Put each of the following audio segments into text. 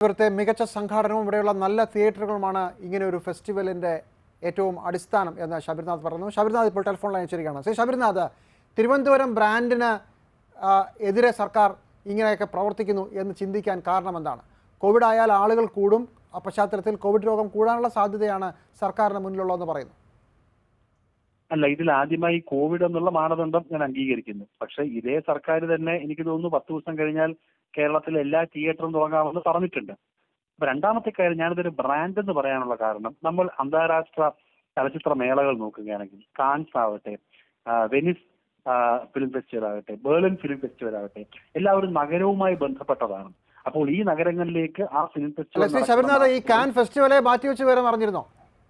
പരസ്പരത്തെ മികച്ച സംഘാടനവും ഇവിടെയുള്ള നല്ല തിയേറ്ററുകളുമാണ് ഇങ്ങനെ ഒരു ഫെസ്റ്റിവലിൻ്റെ ഏറ്റവും അടിസ്ഥാനം എന്ന് ശബരിനാഥ് പറഞ്ഞു ശബരിനാഥ് ഇപ്പോൾ ടെലിഫോൺ ലൈൻ വെച്ചിരിക്കുകയാണ് ശ്രീ ശബരിനാഥ് തിരുവനന്തപുരം ബ്രാൻഡിന് ആ, എതിരെ സർക്കാർ ഇങ്ങനെയൊക്കെ പ്രവർത്തിക്കുന്നു എന്ന് ചിന്തിക്കാൻ കാരണം എന്താണ് കോവിഡ് ആയാൽ ആളുകൾ കൂടും ആ പശ്ചാത്തലത്തിൽ കോവിഡ് രോഗം കൂടാനുള്ള സാധ്യതയാണ് സർക്കാരിന് മുന്നിലുള്ളതെന്ന് പറയുന്നു അല്ല ഇതിൽ ആദ്യമായി കോവിഡ് എന്നുള്ള മാനദണ്ഡം ഞാൻ അംഗീകരിക്കുന്നു പക്ഷെ ഇതേ സർക്കാർ തന്നെ എനിക്ക് തോന്നുന്നു പത്ത് ദിവസം കഴിഞ്ഞാൽ കേരളത്തിലെ എല്ലാ തിയേറ്ററും തുടങ്ങാമെന്ന് പറഞ്ഞിട്ടുണ്ട് അപ്പൊ രണ്ടാമത്തെ കാര്യം ഞാനിതൊരു ബ്രാൻഡ് എന്ന് പറയാനുള്ള കാരണം നമ്മൾ അന്താരാഷ്ട്ര ചലച്ചിത്ര മേളകൾ നോക്കുകയാണെങ്കിൽ കാൻസ് ആവട്ടെ ആ, വെനിസ് ആ, ഫിലിം ഫെസ്റ്റിവൽ ആകട്ടെ ബേർലിൻ ഫിലിം ഫെസ്റ്റിവൽ ആകട്ടെ എല്ലാവരും നഗരവുമായി ബന്ധപ്പെട്ടതാണ് അപ്പോൾ ഈ നഗരങ്ങളിലേക്ക് ആ ഫിലിം അല്ല ശ്രീ ഫെസ്റ്റിവൽ ശബരിനാഥ് ഈ കാൻ ഫെസ്റ്റിവലെ മാറ്റിവെച്ച് വിവരം അറിഞ്ഞിരുന്നോ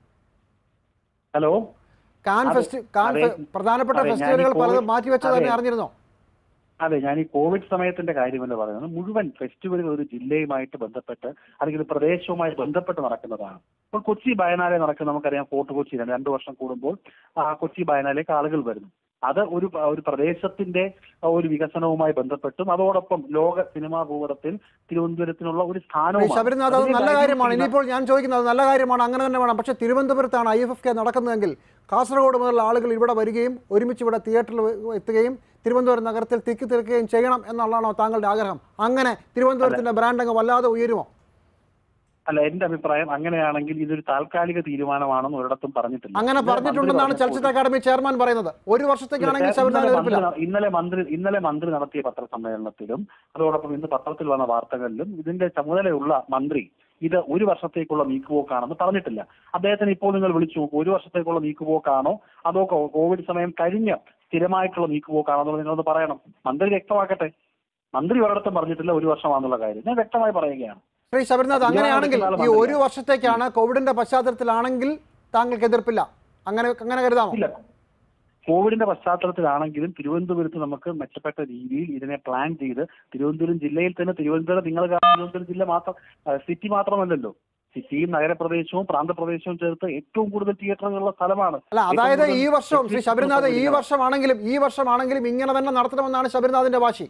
ഹലോ കാൻ അതെ, ഫെസ്റ്റ് കാൻ അതെ, ഫെ- പ്രധാനപ്പെട്ട അതെ, ഞാൻ ഈ ഫെസ്റ്റിവലുകൾ പലതും കോവിഡ്- മാറ്റിവെച്ചത് തന്നെ അതെ. അറിഞ്ഞിരുന്നോ അതെ ഞാൻ ഈ കോവിഡ് സമയത്തിന്റെ കാര്യമല്ല പറയുന്നത് മുഴുവൻ ഫെസ്റ്റിവലുകൾ ഒരു ജില്ലയുമായിട്ട് ബന്ധപ്പെട്ട് അല്ലെങ്കിൽ ഒരു പ്രദേശവുമായി ബന്ധപ്പെട്ട് നടക്കുന്നതാണ് ഇപ്പോൾ കൊച്ചി ബയനാലെ നടക്കുന്ന നമുക്കറിയാം ഫോർട്ട് കൊച്ചി രണ്ടു വർഷം കൂടുമ്പോൾ ആ കൊച്ചി ബയനാലേക്ക് ആളുകൾ വരുന്നു അത് ഒരു ഒരു പ്രദേശത്തിന്റെ ഒരു വികസനവുമായി ബന്ധപ്പെട്ടും അതോടൊപ്പം ലോക സിനിമാ ഭൂപടത്തിൽ തിരുവനന്തപുരത്തിനുള്ള ഒരു ഈ സ്ഥാനവും ശബരിനാഥ് അത് നല്ല കാര്യമാണ് ഇനിയിപ്പോൾ ഞാൻ ചോദിക്കുന്നത് നല്ല കാര്യമാണ് അങ്ങനെ തന്നെ വേണം പക്ഷേ തിരുവനന്തപുരത്താണ് ഐ എഫ് എഫ് കെ നടക്കുന്നതെങ്കിൽ കാസർഗോഡ് മുതലുള്ള ആളുകൾ ഇവിടെ വരികയും ഒരുമിച്ച് ഇവിടെ തിയേറ്ററിൽ എത്തുകയും തിരുവനന്തപുരം നഗരത്തിൽ തിക്കി തിരക്കുകയും ചെയ്യണം എന്നുള്ളതാണോ താങ്കളുടെ ആഗ്രഹം അങ്ങനെ തിരുവനന്തപുരത്തിന്റെ ബ്രാൻഡ് അങ്ങ് വല്ലാതെ ഉയരുമോ അല്ല എന്റെ അഭിപ്രായം അങ്ങനെയാണെങ്കിൽ ഇതൊരു താൽക്കാലിക തീരുമാനമാണെന്ന് ഒരിടത്തും പറഞ്ഞിട്ടില്ല അങ്ങനെ ഇത് പറഞ്ഞിട്ടുണ്ടെന്നാണ് മന്ത്രി ചലച്ചിത്ര അക്കാദമി ചെയർമാൻ പറയുന്നത് ഒരു വർഷത്തേക്കാണെങ്കിൽ ശബരിനാഥ് ഇന്നലെ എതിർപ്പില്ല മന്ത്രി- ഇന്നലെ മന്ത്രി ഇന്നലെ മന്ത്രി നടത്തിയ പത്രസമ്മേളനത്തിലും അതോടൊപ്പം ഇന്ന് പത്രത്തിൽ വന്ന വാർത്തകളിലും ഇതിന്റെ ചുമതലയുള്ള മന്ത്രി ഇത് ഒരു വർഷത്തേക്കുള്ള നീക്കുപോക്കാണെന്ന് പറഞ്ഞിട്ടില്ല അദ്ദേഹത്തിന് ഇപ്പോൾ നിങ്ങൾ വിളിച്ചു നോക്കൂ ഒരു വർഷത്തേക്കുള്ള നീക്കുപോക്കാണോ അതോ കോ- കോവിഡ് സമയം കഴിഞ്ഞ് സ്ഥിരമായിട്ടുള്ള നീക്കുപോക്കാണോ എന്നുള്ളത് നിങ്ങളൊന്ന് പറയണം മന്ത്രി വ്യക്തമാക്കട്ടെ മന്ത്രി ഒരിടത്തും പറഞ്ഞിട്ടില്ല ഒരു വർഷമാണെന്നുള്ള കാര്യം ഞാൻ വ്യക്തമായി പറയുകയാണ് ശ്രീ ശബരിനാഥ് അങ്ങനെയാണെങ്കിൽ ഈ മന്ത്രിയാണ്. ഒരു വർഷത്തേക്കാണ് കോവിഡിന്റെ പശ്ചാത്തലത്തിലാണെങ്കിൽ താങ്കൾക്ക് എതിർപ്പില്ല അങ്ങനെ അങ്ങനെ കരുതാമോ ഇല്ല കോവിഡിന്റെ പശ്ചാത്തലത്തിലാണെങ്കിലും തിരുവനന്തപുരത്ത് നമുക്ക് മെച്ചപ്പെട്ട രീതിയിൽ ഇതിനെ പ്ലാൻ ചെയ്ത് തിരുവനന്തപുരം ജില്ലയിൽ തന്നെ തിരുവനന്തപുരം നിങ്ങൾ കാണുന്ന തിരുവനന്തപുരം ജില്ല മാത്രം സിറ്റി മാത്രമല്ലല്ലോ സിറ്റിയും നഗരപ്രദേശവും പ്രാന്തപ്രദേശവും ചേർത്ത് ഏറ്റവും കൂടുതൽ തിയേറ്ററുകളുള്ള സ്ഥലമാണ് അല്ല അതായത് ഏറ്റവും ഈ കൂടുതൽ വർഷവും ശ്രീ ശബരിനാഥ് ഈ തിയേറ്ററുകൾ വർഷമാണെങ്കിലും ഈ വർഷമാണെങ്കിലും ഇങ്ങനെ തന്നെ നടത്തണമെന്നാണ് ശബരിനാഥിന്റെ വാശി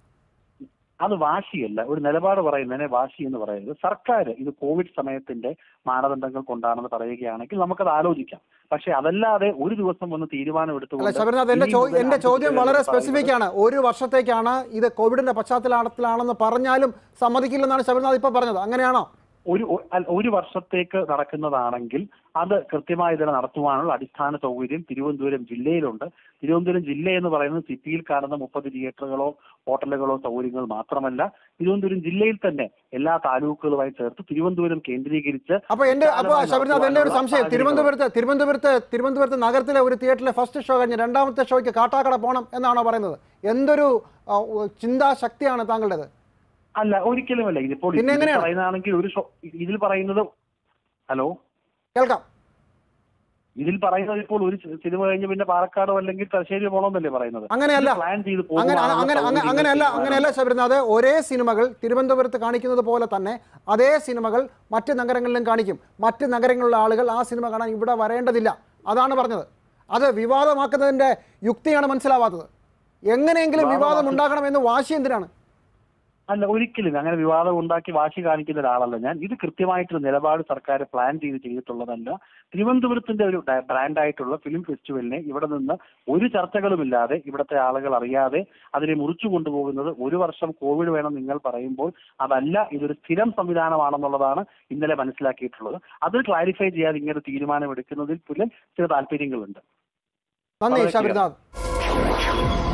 അത് വാശിയല്ല ഒരു നിലപാട് പറയുന്നതിനെ വാശി എന്ന് പറയുന്നത് സർക്കാർ ഇത് കോവിഡ് സമയത്തിന്റെ മാനദണ്ഡങ്ങൾ കൊണ്ടാണെന്ന് പറയുകയാണെങ്കിൽ നമുക്കത് ആലോചിക്കാം പക്ഷെ അതല്ലാതെ ഒരു ദിവസം വന്ന് തീരുമാനം അല്ല എടുത്തുകൊണ്ട് ശബരിനാഥ് എന്റെ ഇനി ചോ മുതൽ എന്റെ അഞ്ച് ചോദ്യം പേര് വളരെ എന്ന് പറയുന്നത് സ്പെസിഫിക് ആണ് ഒരു വർഷത്തേക്കാണ് ഇത് കോവിഡിന്റെ പശ്ചാത്തലത്തിലാണെന്ന് പറഞ്ഞാലും സമ്മതിക്കില്ലെന്നാണ് ശബരിനാഥ് ഇപ്പൊ പറഞ്ഞത് അങ്ങനെയാണോ ഒരു ഒ- അല്ല, ഒരു വർഷത്തേക്ക് നടക്കുന്നതാണെങ്കിൽ അത് കൃത്യമായി തന്നെ നടത്തുവാനുള്ള അടിസ്ഥാന സൗകര്യം തിരുവനന്തപുരം ജില്ലയിലുണ്ട് തിരുവനന്തപുരം ജില്ല എന്ന് പറയുന്നത് സിറ്റിയിൽ കാണുന്ന മുപ്പത് തിയേറ്ററുകളോ ഹോട്ടലുകളോ സൗകര്യങ്ങൾ മാത്രമല്ല തിരുവനന്തപുരം ജില്ലയിൽ തന്നെ എല്ലാ താലൂക്കുകളുമായി ചേർത്ത് തിരുവനന്തപുരം കേന്ദ്രീകരിച്ച് അപ്പൊ എന്റെ അപ്പൊ വിശാലമായി ശബരിനാഥ് എന്റെ ഒരു നടത്തുവാനുള്ള സംശയം സാഹചര്യങ്ങൾ തിരുവനന്തപുരത്ത് തിരുവനന്തപുരത്ത് തിരുവനന്തപുരത്ത് നഗരത്തിലെ ഒരു തിയേറ്ററിലെ ഫസ്റ്റ് ഷോ കഴിഞ്ഞ് രണ്ടാമത്തെ ഷോയ്ക്ക് കാട്ടാക്കട പോകണം എന്നാണോ പറയുന്നത് എന്തൊരു ആ, ഉ- ചിന്താശക്തിയാണ് താങ്കളുടേത് അല്ല ഒരിക്കലുമല്ല ഇതിപ്പോൾ പിന്നെ ഇതിൽ എങ്ങനെയാണ്? പറയുന്നതാണെങ്കിൽ ഒരു ഷോ ഇതിൽ പറയുന്നത് ഹലോ കേൾക്കാം ഇതിൽ പറയുന്നത് ഇപ്പോൾ ഒരു സിനിമ കഴിഞ്ഞ് പിന്നെ പാലക്കാടോ അല്ലെങ്കിൽ തലശ്ശേരി പോകണമെന്നല്ലേ പറയുന്നത് അങ്ങനെയല്ല ഇത് പ്ലാൻ ചെയ്ത് അങ്ങനെ പോകുവാനുള്ള അങ്ങനെ അങ്ങനെ സൗകര്യങ്ങൾ അങ്ങനെയല്ല തീരുമാനം. അങ്ങനെയല്ല ശബരിനാഥ് ഒരേ സിനിമകൾ തിരുവനന്തപുരത്ത് കാണിക്കുന്നത് പോലെ തന്നെ അതേ സിനിമകൾ മറ്റ് നഗരങ്ങളിലും കാണിക്കും മറ്റ് നഗരങ്ങളിലുള്ള ആളുകൾ ആ സിനിമ കാണാൻ ഇവിടെ വരേണ്ടതില്ല അതാണ് പറഞ്ഞത് അത് വിവാദമാക്കുന്നതിന്റെ യുക്തിയാണ് മനസ്സിലാവാത്തത് എങ്ങനെയെങ്കിലും വിവാദം വിവാദമാക്കി- ഉണ്ടാക്കണമെന്ന് വാശി എന്തിനാണ് അല്ല ഒരിക്കലും അങ്ങനെ വിവാദം ഉണ്ടാക്കി വാശി കാണിക്കുന്ന ഒരാളല്ല ഞാൻ ഇത് കൃത്യമായിട്ടൊരു നിലപാട് സർക്കാർ പ്ലാൻ ചെയ്ത് ചെയ്തിട്ടുള്ളതല്ല തിരുവനന്തപുരത്തിന്റെ ഒരു ഡ- ബ്രാൻഡായിട്ടുള്ള ഫിലിം ഫെസ്റ്റിവലിനെ ഇവിടെ നിന്ന് ഒരു ചർച്ചകളുമില്ലാതെ ഇവിടുത്തെ ആളുകൾ അറിയാതെ അതിനെ മുറിച്ചു കൊണ്ടുപോകുന്നത് ഒരു വർഷം കോവിഡ് വേണം നിങ്ങൾ പറയുമ്പോൾ അതല്ല ഇതൊരു സ്ഥിരം സംവിധാനമാണെന്നുള്ളതാണ് ഇന്നലെ മനസ്സിലാക്കിയിട്ടുള്ളത് അത് ക്ലാരിഫൈ ചെയ്യാതെ ഇങ്ങനെ തീരുമാനമെടുക്കുന്നതിൽ പോലും ചില താല്പര്യങ്ങളുണ്ട് നന്ദി വളരെ ശബരിനാഥ്